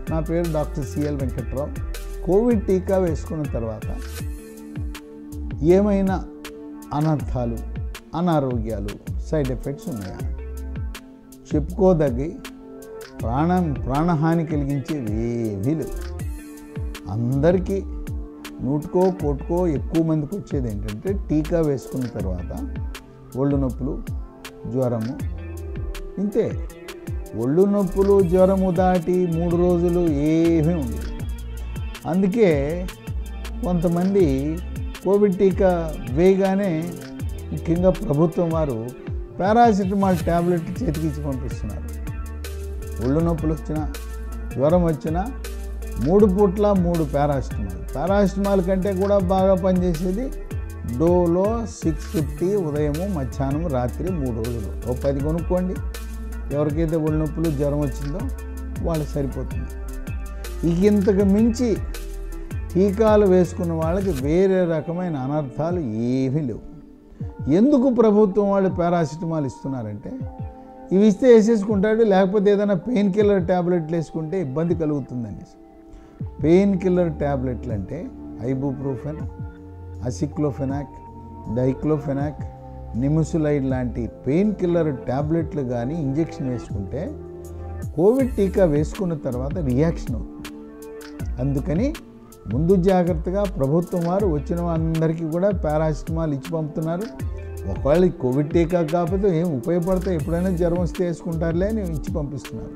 నా పేరు doctor CL Venkatrao Covid టీకా వేసుకున్న తర్వాత ఏమైనా అనర్థాలు అనారోగ్యాలు సైడ్ ఎఫెక్ట్స్ ఉన్నాయా చెప్పుకోదగ్గి ప్రాణం ప్రాణహాని కలిగించేవి ఏవీ లేవు అందరికీ నూటుకో కోటుకో ఎక్కువ మందికి వచ్చేది ఏంటంటే టీకా వేసుకున్న తర్వాత ఒళ్ళు నొప్పులు జ్వరము ఇంతే ఒళ్ళు నొప్పులు జ్వరము దాటి మూడు రోజులు ఏమీ ఉండదు అందుకే కొంతమంది కోవిడ్ టీకా వేయగానే ముఖ్యంగా ప్రభుత్వం వారు పారాసిటమాల్ ట్యాబ్లెట్ చేతికిచ్చి పంపిస్తున్నారు ఒళ్ళు నొప్పులు వచ్చినా జ్వరం వచ్చినా మూడు పూట్ల మూడు పారాసిటమాల్ పారాసిటమాల్ కంటే కూడా బాగా పనిచేసేది డోలో సిక్స్ ఫిఫ్టీ ఉదయము మధ్యాహ్నం రాత్రి మూడు రోజులు ఓ పది కొనుక్కోండి ఎవరికైతే ఒళ్ళు నొప్పులు జ్వరం వచ్చిందో వాళ్ళకి సరిపోతుంది ఇక ఇంతకు మించి టీకాలు వేసుకున్న వాళ్ళకి వేరే రకమైన అనర్థాలు ఏమీ లేవు ఎందుకు ప్రభుత్వం వాళ్ళు పారాసిటమాల్ ఇస్తున్నారంటే ఇవి ఇస్తే వేసేసుకుంటాడు లేకపోతే ఏదైనా పెయిన్ కిల్లర్ ట్యాబ్లెట్లు వేసుకుంటే ఇబ్బంది కలుగుతుందనేసి పెయిన్ కిల్లర్ ట్యాబ్లెట్లు అంటే ఐబుప్రూఫెన్ అసిక్లోఫెనాక్ డైక్లోఫెనాక్ నిముసులైడ్ లాంటి పెయిన్ కిల్లర్ ట్యాబ్లెట్లు కానీ ఇంజెక్షన్ వేసుకుంటే కోవిడ్ టీకా వేసుకున్న తర్వాత రియాక్షన్ అవుతుంది అందుకని ముందు జాగ్రత్తగా ప్రభుత్వం వారు వచ్చిన అందరికీ కూడా పారాసిటమాల్ ఇచ్చి పంపుతున్నారు ఒకవేళ ఈ కోవిడ్ టీకా కాకపోతే ఏం ఉపయోగపడతాయి ఎప్పుడైనా జ్వరం వస్తే వేసుకుంటారులే అని ఇచ్చి పంపిస్తున్నారు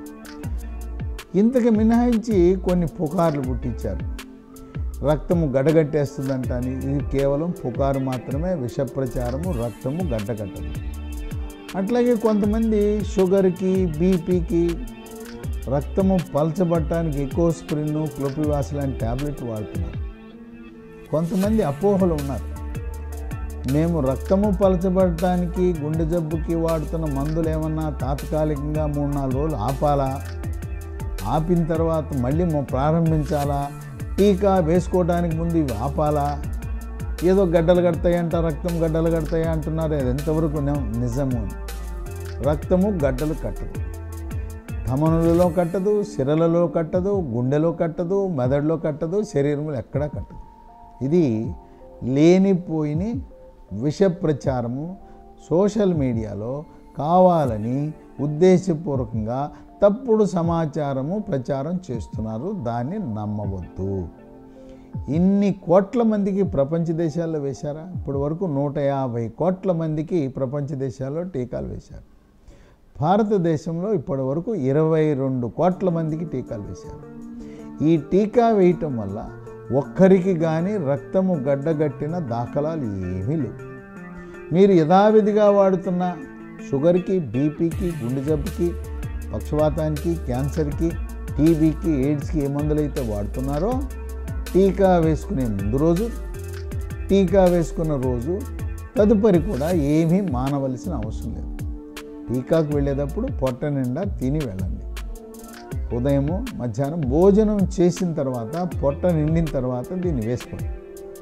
ఇంతకు మినహాయించి కొన్ని పుకార్లు పుట్టించారు రక్తము గడ్డగట్టేస్తుందంట అని ఇది కేవలం పుకారు మాత్రమే విష ప్రచారము రక్తము గడ్డగట్టదు అట్లాగే కొంతమంది షుగర్కి బీపీకి రక్తము పలచబట్టడానికి ఎకోస్ప్రిన్ క్లోపివాస్ లాంటి ట్యాబ్లెట్ వాడుతున్నారు కొంతమంది అపోహలు ఉన్నారు మేము రక్తము పలచబడటానికి గుండె జబ్బుకి వాడుతున్న మందులు ఏమన్నా తాత్కాలికంగా మూడు నాలుగు రోజులు ఆపాలా ఆపిన తర్వాత మళ్ళీ మొ- ప్రారంభించాలా టీకా వేసుకోవడానికి ముందు ఇవి ఆపాలా ఏదో గడ్డలు కడతాయంట రక్తం గడ్డలు కడతాయి అంటున్నారు అది ఎంతవరకు ని- నిజము అని రక్తము గడ్డలు కట్టదు ధమనులలో కట్టదు సిరలలో కట్టదు గుండెలో కట్టదు మెదడులో కట్టదు శరీరంలో ఎక్కడా కట్టదు ఇది లేనిపోయిన విష ప్రచారము సోషల్ మీడియాలో కావాలని ఉద్దేశపూర్వకంగా తప్పుడు సమాచారము ప్రచారం చేస్తున్నారు దాన్ని నమ్మవద్దు ఇన్ని కోట్ల మందికి ప్రపంచ దేశాల్లో వేశారా ఇప్పటి వరకు నూట యాభై కోట్ల మందికి ప్రపంచ దేశాల్లో టీకాలు వేశారు భారతదేశంలో ఇప్పటి వరకు ఇరవై రెండు కోట్ల మందికి టీకాలు వేశారు ఈ టీకా వేయటం వల్ల ఒక్కరికి కానీ రక్తము గడ్డగట్టిన దాఖలాలు ఏమీ లేవు మీరు యథావిధిగా వాడుతున్న షుగర్కి బీపీకి గుండె జబ్బుకి పక్షవాతానికి క్యాన్సర్కి టీబీకి ఎయిడ్స్కి ఏ మందులైతే వాడుతున్నారో టీకా వేసుకునే ముందు రోజు టీకా వేసుకున్న రోజు తదుపరి కూడా ఏమీ మానవలసిన అవసరం లేదు టీకాకు వెళ్ళేటప్పుడు పొట్ట నిండా తిని వెళ్ళండి ఉదయము మధ్యాహ్నం భోజనం చేసిన తర్వాత పొట్ట నిండిన తర్వాత దీన్ని వేసుకోండి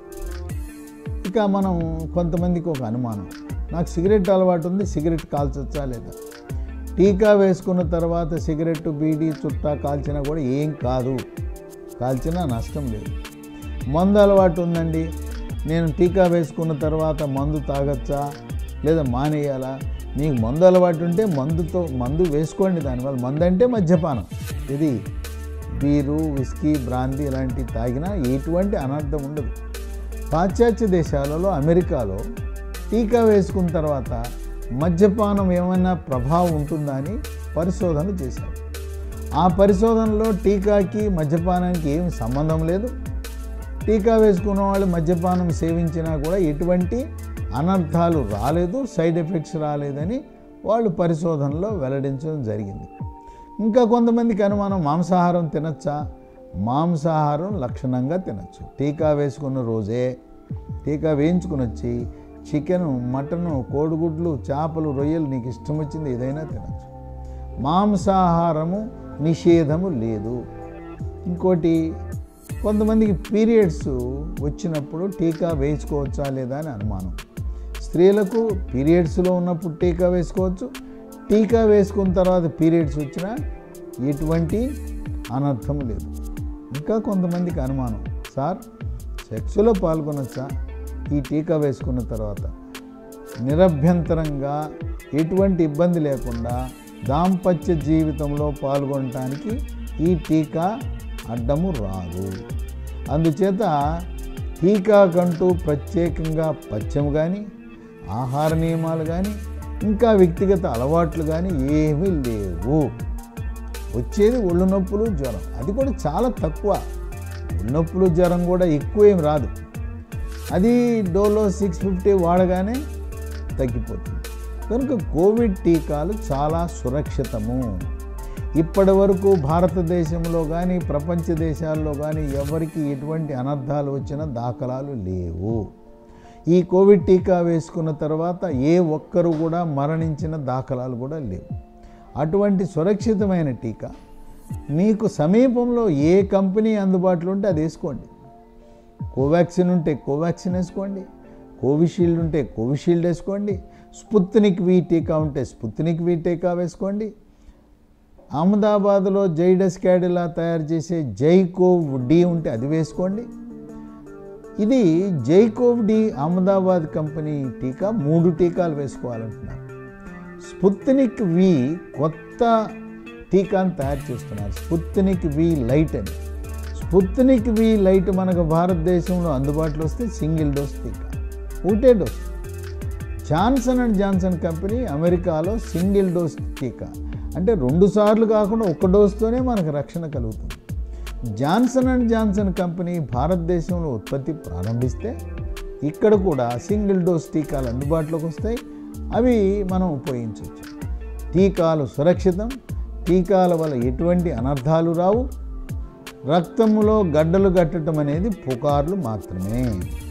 ఇక మనం కొంతమందికి ఒక అనుమానం నాకు సిగరెట్ అలవాటు ఉంది సిగరెట్ కాల్చొచ్చా లేదా టీకా వేసుకున్న తర్వాత సిగరెట్ బీడీ చుట్టా కాల్చినా కూడా ఏం కాదు కాల్చినా నష్టం లేదు మందు అలవాటు ఉందండి నేను టీకా వేసుకున్న తర్వాత మందు తాగొచ్చా లేదా మానేయాలా మీకు మందు అలవాటు ఉంటే మందుతో మందు వేసుకోండి దానివల్ల మందు అంటే మద్యపానం ఇది బీరు విస్కీ బ్రాందీ ఇలాంటివి తాగినా ఎటువంటి అనర్థం ఉండదు పాశ్చాత్య దేశాలలో అమెరికాలో టీకా వేసుకున్న తర్వాత మద్యపానం ఏమైనా ప్రభావం ఉంటుందా అని పరిశోధన చేశారు ఆ పరిశోధనలో టీకాకి మద్యపానానికి ఏమి సంబంధం లేదు టీకా వేసుకున్న వాళ్ళు మద్యపానం సేవించినా కూడా ఎటువంటి అనర్థాలు రాలేదు సైడ్ ఎఫెక్ట్స్ రాలేదని వాళ్ళు పరిశోధనలో వెల్లడించడం జరిగింది ఇంకా కొంతమందికి అనుమానం మాంసాహారం తినచ్చా మాంసాహారం లక్షణంగా తినచ్చు టీకా వేసుకున్న రోజే టీకా వేయించుకుని వచ్చి చికెను మటను కోడిగుడ్లు చేపలు రొయ్యలు నీకు ఇష్టం వచ్చింది ఏదైనా తినచ్చు మాంసాహారము నిషేధము లేదు ఇంకోటి కొంతమందికి పీరియడ్స్ వచ్చినప్పుడు టీకా వేసుకోవచ్చా లేదా అని అనుమానం స్త్రీలకు పీరియడ్స్లో ఉన్నప్పుడు టీకా వేసుకోవచ్చు టీకా వేసుకున్న తర్వాత పీరియడ్స్ వచ్చినా ఎటువంటి అనర్థం లేదు ఇంకా కొంతమందికి అనుమానం సార్ సెక్స్లో పాల్గొనొచ్చా ఈ టీకా వేసుకున్న తర్వాత నిరభ్యంతరంగా ఎటువంటి ఇబ్బంది లేకుండా దాంపత్య జీవితంలో పాల్గొనటానికి ఈ టీకా అడ్డము రాదు అందుచేత టీకాకంటూ ప్రత్యేకంగా పచ్చము కానీ ఆహార నియమాలు కానీ ఇంకా వ్యక్తిగత అలవాట్లు కానీ ఏమీ లేవు వచ్చేది ఒళ్ళు నొప్పులు జ్వరం అది కూడా చాలా తక్కువ ఒళ్ళు నొప్పులు జ్వరం కూడా ఎక్కువ ఏం రాదు అది డోలో సిక్స్ ఫిఫ్టీ వాడగానే తగ్గిపోతుంది కనుక కోవిడ్ టీకాలు చాలా సురక్షితము ఇప్పటి వరకు భారతదేశంలో కానీ ప్రపంచ దేశాల్లో కానీ ఎవరికి ఎటువంటి అనర్థాలు వచ్చిన దాఖలాలు లేవు ఈ కోవిడ్ టీకా వేసుకున్న తర్వాత ఏ ఒక్కరు కూడా మరణించిన దాఖలాలు కూడా లేవు అటువంటి సురక్షితమైన టీకా మీకు సమీపంలో ఏ కంపెనీ అందుబాటులో ఉంటే అది వేసుకోండి కోవాక్సిన్ ఉంటే కోవాక్సిన్ వేసుకోండి కోవిషీల్డ్ ఉంటే కోవిషీల్డ్ వేసుకోండి స్పుత్నిక్ వి టీకా ఉంటే స్పుత్నిక్ వి టీకా వేసుకోండి అహ్మదాబాద్లో జైడస్ క్యాడిలా తయారు చేసే జైకోవ్ డి ఉంటే అది వేసుకోండి ఇది జైకోవ్ డి అహ్మదాబాద్ కంపెనీ టీకా మూడు టీకాలు వేసుకోవాలంటున్నారు స్పుత్నిక్ వి కొత్త టీకాను తయారు చేస్తున్నారు స్పుత్నిక్ వి లైట్ అని స్పుత్నిక్ వి లైట్ మనకు భారతదేశంలో అందుబాటులో వస్తే సింగిల్ డోస్ టీకా ఒకటే dose Johnson and Johnson company అమెరికాలో సింగిల్ డోస్ టీకా అంటే రెండు సార్లు కాకుండా ఒక డోస్తోనే మనకు రక్షణ కలుగుతుంది జాన్సన్ అండ్ జాన్సన్ కంపెనీ భారతదేశంలో ఉత్పత్తి ప్రారంభిస్తే ఇక్కడ కూడా సింగిల్ డోస్ టీకాలు అందుబాటులోకి వస్తాయి అవి మనం ఉపయోగించవచ్చు టీకాలు సురక్షితం టీకాల వల్ల ఎటువంటి అనర్థాలు రావు రక్తంలో గడ్డలు కట్టడం అనేది పుకార్లు మాత్రమే